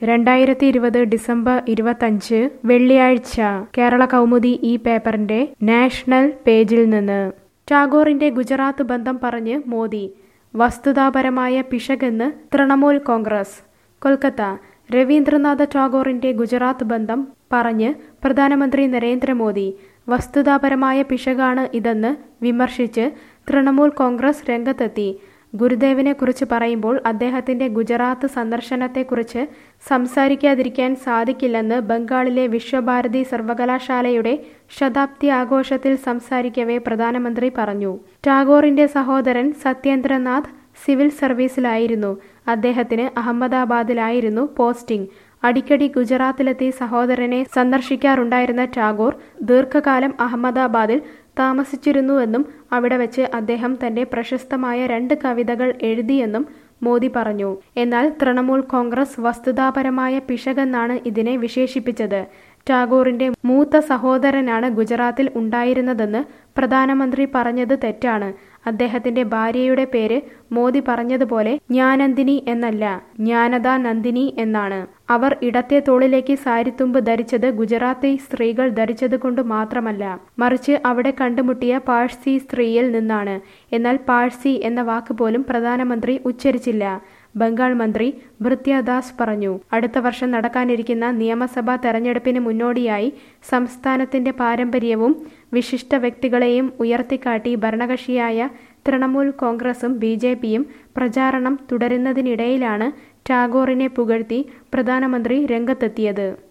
രണ്ടായിരത്തി ഇരുപത് ഡിസംബർ ഇരുപത്തഞ്ച് വെള്ളിയാഴ്ച കേരള കൗമുദി ഈ പേപ്പറിന്റെ നാഷണൽ പേജിൽ നിന്ന് ടാഗോറിന്റെ ഗുജറാത്ത് ബന്ധം പറഞ്ഞ് മോദി വസ്തുതാപരമായ പിശകെന്ന് തൃണമൂൽ കോൺഗ്രസ് കൊൽക്കത്ത രവീന്ദ്രനാഥ ടാഗോറിന്റെ ഗുജറാത്ത് ബന്ധം പറഞ്ഞ് പ്രധാനമന്ത്രി നരേന്ദ്രമോദി വസ്തുതാപരമായ പിശകാണ് ഇതെന്ന് വിമർശിച്ച് തൃണമൂൽ കോൺഗ്രസ് രംഗത്തെത്തി ഗുരുദേവിനെ കുറിച്ച് പറയുമ്പോൾ അദ്ദേഹത്തിന്റെ ഗുജറാത്ത് സന്ദർശനത്തെക്കുറിച്ച് സംസാരിക്കാതിരിക്കാൻ സാധിക്കില്ലെന്ന് ബംഗാളിലെ വിശ്വഭാരതി സർവകലാശാലയുടെ ശതാബ്ദി ആഘോഷത്തിൽ സംസാരിക്കവേ പ്രധാനമന്ത്രി പറഞ്ഞു ടാഗോറിന്റെ സഹോദരൻ സത്യേന്ദ്രനാഥ് സിവിൽ സർവീസിലായിരുന്നു അദ്ദേഹത്തിന് അഹമ്മദാബാദിലായിരുന്നു പോസ്റ്റിംഗ് അടിക്കടി ഗുജറാത്തിലെത്തി സഹോദരനെ സന്ദർശിക്കാറുണ്ടായിരുന്ന ടാഗോർ ദീർഘകാലം അഹമ്മദാബാദിൽ താമസിച്ചിരുന്നുവെന്നും അവിടെ വെച്ച് അദ്ദേഹം തന്റെ പ്രശസ്തമായ രണ്ട് കവിതകൾ എഴുതിയെന്നും മോദി പറഞ്ഞു എന്നാൽ തൃണമൂൽ കോൺഗ്രസ് വസ്തുതാപരമായ പിശകെന്നാണ് ഇതിനെ വിശേഷിപ്പിച്ചത് ടാഗോറിന്റെ മൂത്ത സഹോദരനാണ് ഗുജറാത്തിൽ ഉണ്ടായിരുന്നതെന്ന് പ്രധാനമന്ത്രി പറഞ്ഞത് തെറ്റാണ് അദ്ദേഹത്തിന്റെ ഭാര്യയുടെ പേര് മോദി പറഞ്ഞതുപോലെ ജ്ഞാനന്ദിനി എന്നല്ല ജ്ഞാനദ നന്ദിനി എന്നാണ് അവർ ഇടത്തെ തോളിലേക്ക് സാരിത്തുമ്പ് ധരിച്ചത് ഗുജറാത്തി സ്ത്രീകൾ ധരിച്ചത് കൊണ്ട് മാത്രമല്ല മറിച്ച് അവിടെ കണ്ടുമുട്ടിയ പാഴ്സി സ്ത്രീയിൽ നിന്നാണ് എന്നാൽ പാഴ്സി എന്ന വാക്ക് പോലും പ്രധാനമന്ത്രി ഉച്ചരിച്ചില്ല ബംഗാൾ മന്ത്രി ഭൃത്യദാസ് പറഞ്ഞു അടുത്ത വർഷം നടക്കാനിരിക്കുന്ന നിയമസഭാ തെരഞ്ഞെടുപ്പിന് മുന്നോടിയായി സംസ്ഥാനത്തിന്റെ പാരമ്പര്യവും വിശിഷ്ട വ്യക്തികളെയും ഉയർത്തിക്കാട്ടി ഭരണകക്ഷിയായ തൃണമൂൽ കോൺഗ്രസും ബി ജെ പിയും പ്രചാരണം തുടരുന്നതിനിടയിലാണ് ടാഗോറിനെ പുകഴ്ത്തി പ്രധാനമന്ത്രി രംഗത്തെത്തിയത്